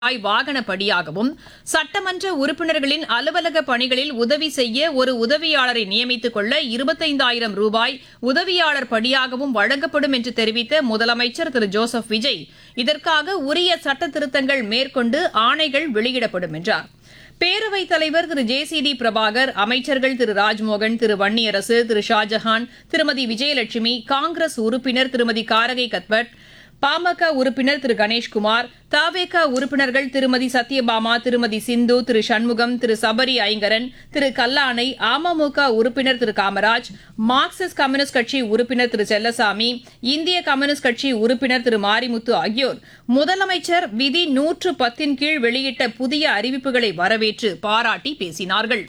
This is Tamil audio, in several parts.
ரூபாய் வாகனப்படியாகவும் சட்டமன்ற உறுப்பினர்களின் அலுவலக பணிகளில் உதவி செய்ய ஒரு உதவியாளரை நியமித்துக் கொள்ள இருபத்தைந்தாயிரம் ரூபாய் உதவியாளர் படியாகவும் வழங்கப்படும் என்று தெரிவித்த முதலமைச்சர் திரு ஜோசப் விஜய் இதற்காக உரிய சட்ட திருத்தங்கள் மேற்கொண்டு ஆணைகள் வெளியிடப்படும் என்றார் பேரவைத் தலைவர் Thiru J C D Prabhakar அமைச்சர்கள் திரு ராஜ்மோகன் திரு வன்னியரசு திரு ஷாஜஹான் திருமதி விஜயலட்சுமி காங்கிரஸ் உறுப்பினர் திருமதி காரகை கத்வட் பாமக உறுப்பினர் திரு கணேஷ்குமார் தவேக உறுப்பினர்கள் திருமதி சத்யபாமா திருமதி சிந்து திரு சண்முகம் திரு சபரி ஐங்கரன் திரு கல்லானை அமமுக உறுப்பினர் திரு காமராஜ் மார்க்சிஸ்ட் கம்யூனிஸ்ட் கட்சி உறுப்பினர் திரு செல்லசாமி இந்திய கம்யூனிஸ்ட் கட்சி உறுப்பினர் திரு மாரிமுத்து ஆகியோர் முதலமைச்சர் விதி நூற்று பத்தின் கீழ் வெளியிட்ட புதிய அறிவிப்புகளை வரவேற்று பாராட்டி பேசினார்கள்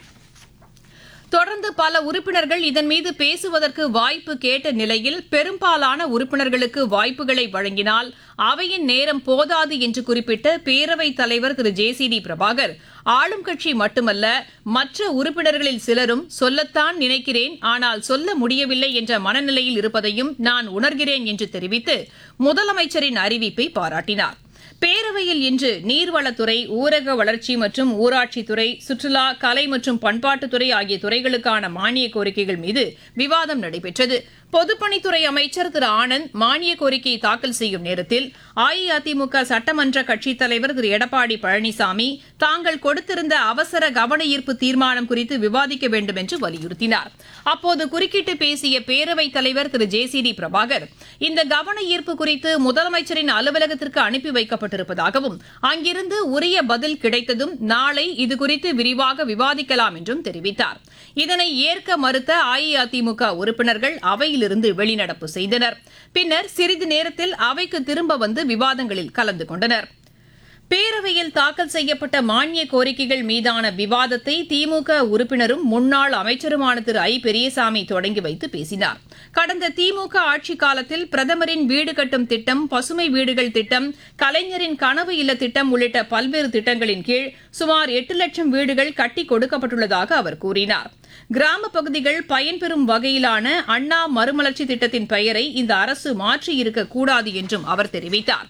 தொடர்ந்து பல உறுப்பினர்கள் இதன் மீது பேசுவதற்கு வாய்ப்பு கேட்ட நிலையில் பெரும்பாலான உறுப்பினர்களுக்கு வாய்ப்புகளை வழங்கினால் அவையின் நேரம் போதாது என்று குறிப்பிட்ட பேரவைத் தலைவர் Thiru J C D Prabhakar ஆளும் கட்சி மட்டுமல்ல மற்ற உறுப்பினர்களில் சிலரும் சொல்லத்தான் நினைக்கிறேன் ஆனால் சொல்ல முடியவில்லை என்ற மனநிலையில் இருப்பதையும் நான் உணர்கிறேன் என்று தெரிவித்து முதலமைச்சரின் அறிவிப்பை பாராட்டினார் பேரவையில் இன்று நீர்வளத்துறை ஊரக வளர்ச்சி மற்றும் ஊராட்சித்துறை சுற்றுலா கலை மற்றும் பண்பாட்டுத்துறை ஆகிய துறைகளுக்கான மானிய கோரிக்கைகள் மீது விவாதம் நடைபெற்றது பொதுப்பணித்துறை அமைச்சர் திரு ஆனந்த் மானிய கோரிக்கையை தாக்கல் செய்யும் நேரத்தில் அஇஅதிமுக சட்டமன்ற கட்சித் தலைவர் திரு எடப்பாடி பழனிசாமி தாங்கள் கொடுத்திருந்த அவசர கவன ஈர்ப்பு தீர்மானம் குறித்து விவாதிக்க வேண்டும் என்று வலியுறுத்தினார் அப்போது குறுக்கிட்டு பேசிய பேரவைத் தலைவர் Thiru J C D Prabhakar இந்த கவன ஈர்ப்பு குறித்து முதலமைச்சரின் அலுவலகத்திற்கு அனுப்பி வைக்கப்பட்டிருப்பதாகவும் அங்கிருந்து உரிய பதில் கிடைத்ததும் நாளை இதுகுறித்து விரிவாக விவாதிக்கலாம் என்றும் தெரிவித்தார் இதனை ஏற்க மறுத்த அஇஅதிமுக உறுப்பினர்கள் அவையிலிருந்து வெளிநடப்பு செய்தனர் பின்னர் சிறிது நேரத்தில் அவைக்கு திரும்ப வந்து விவாதங்களில் கலந்து கொண்டனர் பேரவையில் தாக்கல் செய்யப்பட்ட மானிய கோரிக்கைகள் மீதான விவாதத்தை திமுக உறுப்பினரும் முன்னாள் அமைச்சருமான திரு ஐ பெரியசாமி தொடங்கி வைத்து பேசினார் கடந்த திமுக ஆட்சிக் காலத்தில் பிரதமரின் வீடு கட்டும் திட்டம் பசுமை வீடுகள் திட்டம் கலைஞரின் கனவு இல்ல திட்டம் உள்ளிட்ட பல்வேறு திட்டங்களின் கீழ் சுமார் எட்டு லட்சம் வீடுகள் கட்டி கொடுக்கப்பட்டுள்ளதாக அவர் கூறினார் கிராம பகுதிகள் பயன்பெறும் வகையிலான அண்ணா மறுமலர்ச்சி திட்டத்தின் பெயரை இந்த அரசு மாற்றியிருக்கக்கூடாது என்றும் அவர் தெரிவித்தார்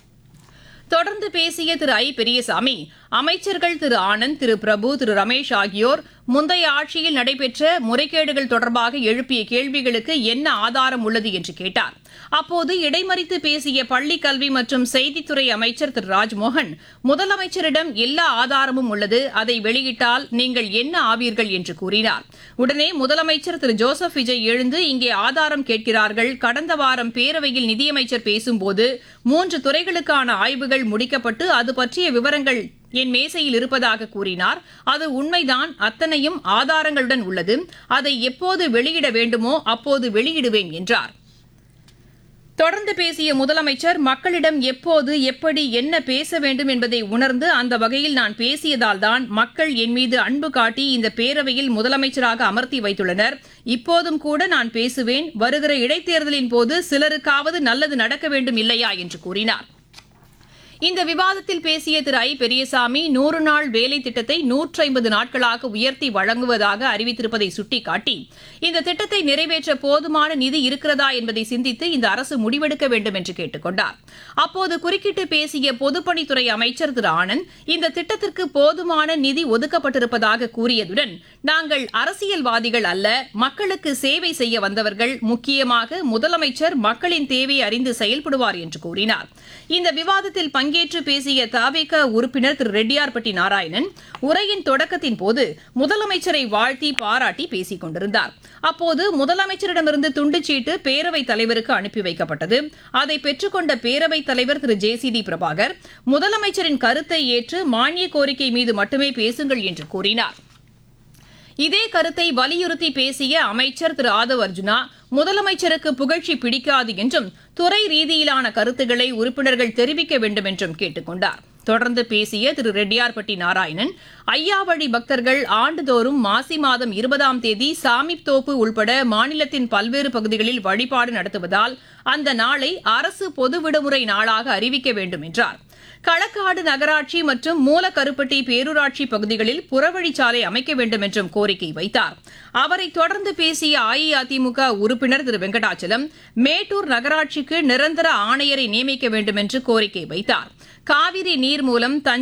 தொடர்ந்து பேசிய திரு ஐ பெரியசாமி அமைச்சர்கள் திரு ஆனந்த் திரு பிரபு திரு ரமேஷ் ஆகியோர் முந்தைய ஆட்சியில் நடைபெற்ற முறைகேடுகள் தொடர்பாக எழுப்பிய கேள்விகளுக்கு என்ன ஆதாரம் உள்ளது என்று கேட்டார் அப்போது இடைமறித்து பேசிய பள்ளிக் கல்வி மற்றும் செய்தித்துறை அமைச்சர் திரு ராஜ்மோகன் முதலமைச்சரிடம் எல்லா ஆதாரமும் உள்ளது அதை வெளியிட்டால் நீங்கள் என்ன ஆவீர்கள் என்று கூறினார் உடனே முதலமைச்சர் திரு ஜோசப் விஜய் எழுந்து இங்கே ஆதாரம் கேட்கிறார்கள் கடந்த வாரம் பேரவையில் நிதியமைச்சர் பேசும்போது மூன்று துறைகளுக்கான ஆய்வுகள் முடிக்கப்பட்டு அது பற்றிய விவரங்கள் என் மேசையில் இருப்பதாக கூறினார் அது உண்மைதான் அத்தனையும் ஆதாரங்களுடன் உள்ளது அதை எப்போது வெளியிட வேண்டுமோ அப்போது வெளியிடுவேன் என்றார் தொடர்ந்து பேசிய முதலமைச்சர் மக்களிடம் எப்போது எப்படி என்ன பேச வேண்டும் என்பதை உணர்ந்து அந்த வகையில் நான் பேசியதால் தான் மக்கள் என் மீது அன்பு காட்டி இந்த பேரவையில் முதலமைச்சராக அமர்த்தி வைத்துள்ளனர் இப்போதும் கூட நான் பேசுவேன் வருகிற இடைத்தேர்தலின் போது சிலருக்காவது நல்லது நடக்க வேண்டும் இல்லையா என்று கூறினார் இந்த விவாதத்தில் பேசிய திரு ஐ பெரியசாமி நூறு நாள் வேலை திட்டத்தை நூற்றி ஐம்பது நாட்களாக உயர்த்தி வழங்குவதாக அறிவித்திருப்பதை சுட்டிக்காட்டி இந்த திட்டத்தை நிறைவேற்ற போதுமான நிதி இருக்கிறதா என்பதை சிந்தித்து இந்த அரசு முடிவெடுக்க வேண்டும் என்று கேட்டுக் கொண்டார் அப்போது குறுக்கிட்டு பேசிய பொதுப்பணித்துறை அமைச்சர் திரு ஆனந்த் இந்த திட்டத்திற்கு போதுமான நிதி ஒதுக்கப்பட்டிருப்பதாக கூறியதுடன் நாங்கள் அரசியல்வாதிகள் அல்ல மக்களுக்கு சேவை செய்ய வந்தவர்கள் முக்கியமாக முதலமைச்சர் மக்களின் தேவையை அறிந்து செயல்படுவார் என்று கூறினார் இந்த விவாதத்தில் பங்கேற்று பேசிய தாவேக உறுப்பினர் திரு ரெட்டியார்பட்டி நாராயணன் உரையின் தொடக்கத்தின் போது முதலமைச்சரை வாழ்த்தி பாராட்டி பேசிக் கொண்டிருந்தார் அப்போது முதலமைச்சரிடமிருந்து துண்டுச்சீட்டு பேரவைத் தலைவருக்கு அனுப்பி வைக்கப்பட்டது அதை பெற்றுக்கொண்ட பேரவைத் தலைவர் Thiru J C D Prabhakar முதலமைச்சரின் கருத்தை ஏற்று மானிய கோரிக்கை மீது மட்டுமே பேசுங்கள் என்று கூறினார் இதே கருத்தை வலியுறுத்தி பேசிய அமைச்சர் திரு ஆதவ் அர்ஜுனா முதலமைச்சருக்கு புகழ்ச்சி பிடிக்காது என்றும் துறை ரீதியிலான கருத்துக்களை உறுப்பினர்கள் தெரிவிக்க வேண்டும் என்றும் கேட்டுக் கொண்டார் தொடர்ந்து பேசிய திரு ரெட்டியார்பட்டி நாராயணன் ஐயாவழி பக்தர்கள் ஆண்டுதோறும் மாசி மாதம் இருபதாம் தேதி சாமித்தோப்பு உள்பட மாநிலத்தின் பல்வேறு பகுதிகளில் வழிபாடு நடத்துவதால் அந்த நாளை அரசு பொது விடுமுறை நாளாக அறிவிக்க வேண்டும் என்றார் களக்காடு நகராட்சி மற்றும் மூலக்கருப்பட்டி பேரூராட்சி பகுதிகளில் புறவழிச்சாலை அமைக்க வேண்டும் என்றும் கோரிக்கை வைத்தார் அவரை தொடர்ந்து பேசிய அஇஅதிமுக உறுப்பினர் திரு வெங்கடாச்சலம் மேட்டூர் நகராட்சிக்கு நிரந்தர ஆணையரை நியமிக்க வேண்டும் என்று கோரிக்கை வைத்தார் காவிரி நீர் மூலம் தஞ்சை